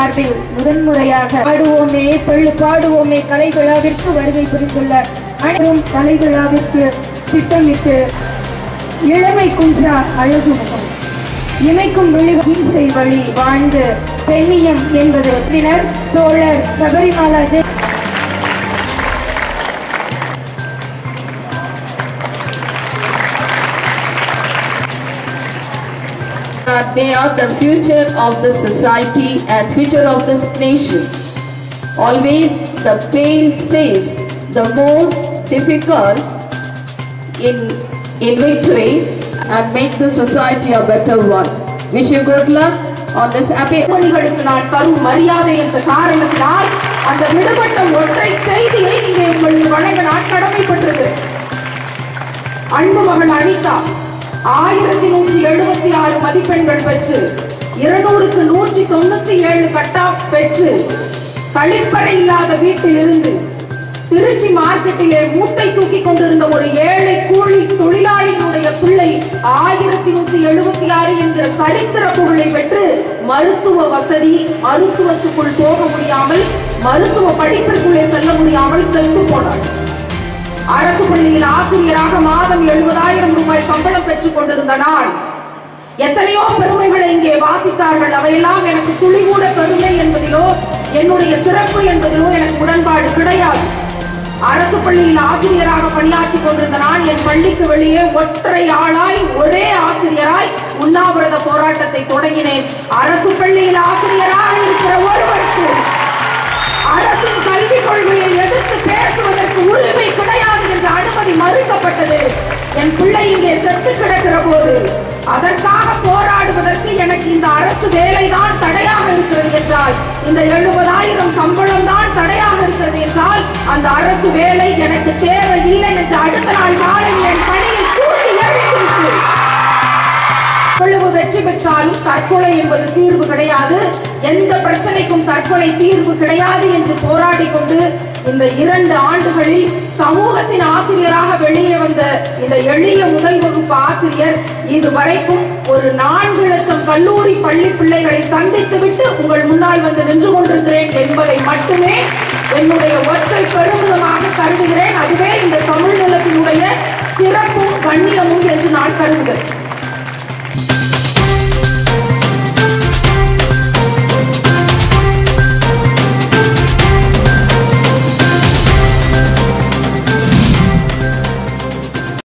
சார்பில் முதன்முறையாக பாடுவோமே பள்ளு பாடுவோமே கலை விழாவிற்கு வருகை புரிந்துள்ள அனைவரும் கலை விழாவிற்கு திட்டமிட்டு இளமை குன்றா அழகு முகம் இமைக்கும் விழி ஹிம்சை வழி வாழ்ந்து பெண்ணியம் என்பது பின்னர் தோழர் சபரிமாலா ஜெய Uh, they are the future of the society and future of this nation. Always the pale says the more difficult in in victory and make the society a better one. Wish you good luck on this happy பெண்மணிகளுக்கு நான் தரும் மரியாதை என்ற காரணத்தினால் அந்த விடுபட்ட ஒற்றை செய்தியை இங்கே உங்களுக்கு வழங்க நான் கடமைப்பட்டிருக்கிறேன் அன்பு மகள் அனிதா ஆயிரத்தி நூற்றி எழுபத்தி ஆறு மதிப்பெண்கள் பெற்று இருநூறுக்கு நூற்றி தொண்ணூத்தி ஏழு கட் ஆஃப் பெற்று கழிப்பறை இல்லாத வீட்டில் இருந்து திருச்சி மார்க்கெட்டிலே மூட்டை தூக்கி கொண்டிருந்த ஒரு ஏழை கூலி தொழிலாளியினுடைய பிள்ளை ஆயிரத்தி நூத்தி எழுபத்தி ஆறு என்கிற சரித்திர புகழை பெற்று மருத்துவ வசதி மருத்துவத்துக்குள் போக முடியாமல் மருத்துவ படிப்பிற்குள்ளே செல்ல முடியாமல் சென்று போனாள் அரசு பள்ளியில் ஆசிரியராக மாதம் எழுபதாயிரம் ரூபாய் சம்பளம் பெற்றுக் கொண்டிருந்த நான் எத்தனையோ பெருமைகளை இங்கே வாசித்தார்கள் அவையெல்லாம் எனக்கு துளி கூட பெருமை என்பதிலோ என்னுடைய சிறப்பு என்பதிலோ எனக்கு உடன்பாடு கிடையாது அரசு பள்ளியில் ஆசிரியராக பணியாற்றி கொண்டிருந்த நான் என் பள்ளிக்கு வெளியே ஒற்றை ஆளாய் ஒரே ஆசிரியராய் உண்ணாவிரத போராட்டத்தை தொடங்கினேன் அரசு பள்ளியில் ஆசிரியராக இருக்கிற ஒருவருக்கு அரசின் கல்விக் கொள்கையை எதிர்த்து பேசுவதற்கு உரிமை கிடையாது என்ற அனுமதி மறுக்கப்பட்டது என் பிள்ளை இங்கே செத்து கிடக்கிற போது அதற்காக போராடுவதற்கு எனக்கு இந்த அரசு வேலைதான் தடையாக இருக்கிறது என்றால் இந்த எழுபதாயிரம் சம்பளம் தான் தடையாக இருக்கிறது என்றால் அந்த அரசு வேலை எனக்கு தேவையில்லை என்று அடுத்த நாள் காலையில் என் பணியை கூட்டி எறிந்துவிட்டு எவ்வளவு வெற்றி பெற்றாலும் தற்கொலை என்பது தீர்வு கிடையாது எந்த பிரச்சனைக்கும் தற்கொலை தீர்வு கிடையாது என்று போராடி கொண்டு இந்த இரண்டு ஆண்டுகளில் சமூகத்தின் ஆசிரியராக வெளியே வந்த இந்த எளிய முதல் வகுப்பு ஆசிரியர் இதுவரைக்கும் ஒரு நான்கு லட்சம் கல்லூரி பள்ளி பிள்ளைகளை சந்தித்துவிட்டு உங்கள் முன்னால் வந்து நின்று கொண்டிருக்கிறேன் என்பதை மட்டுமே என்னுடைய ஒற்றை பெருமிதமாக கருதுகிறேன் அதுவே இந்த தமிழ் நிலத்தினுடைய சிறப்பும் கண்ணியமும் என்று நான் கருதுகிறேன்